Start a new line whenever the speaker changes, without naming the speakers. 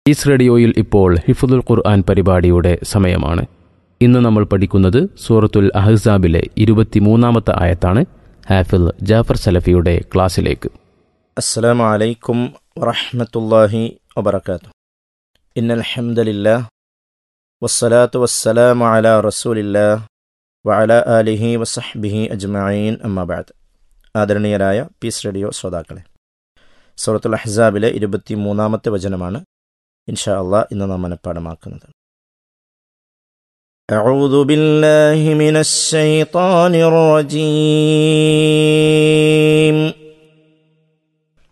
is റേഡിയോയിൽ ഇപ്പോൾ ഹിഫുദുൽ ഖുർആൻ പരിപാടിയുടെ സമയമാണ് ഇന്ന് നമ്മൾ പഠിക്കുന്നത് സൂറത്തുൽ അഹ്സാബിലെ ഇരുപത്തിമൂന്നാമത്തെ ആയത്താണ് ഹാഫിൽ ജാഫർ സലഫിയുടെ ക്ലാസ്സിലേക്ക്
السلام عليكم ورحمة الله وبركاته إن الحمد لله والصلاة والسلام على رسول الله وعلى آله وصحبه أجمعين أما بعد ആദരണീയരായ പീസ് റേഡിയോ ശ്രോതാക്കളെ സൂറത്തുൽ അഹ്സാബിലെ ഇരുപത്തി മൂന്നാമത്തെ വചനമാണ് ഇൻഷാ അള്ളാ ഇന്ന് നാം മനഃപ്പാടമാക്കുന്നത് أعوذ بالله من الشيطان الرجيم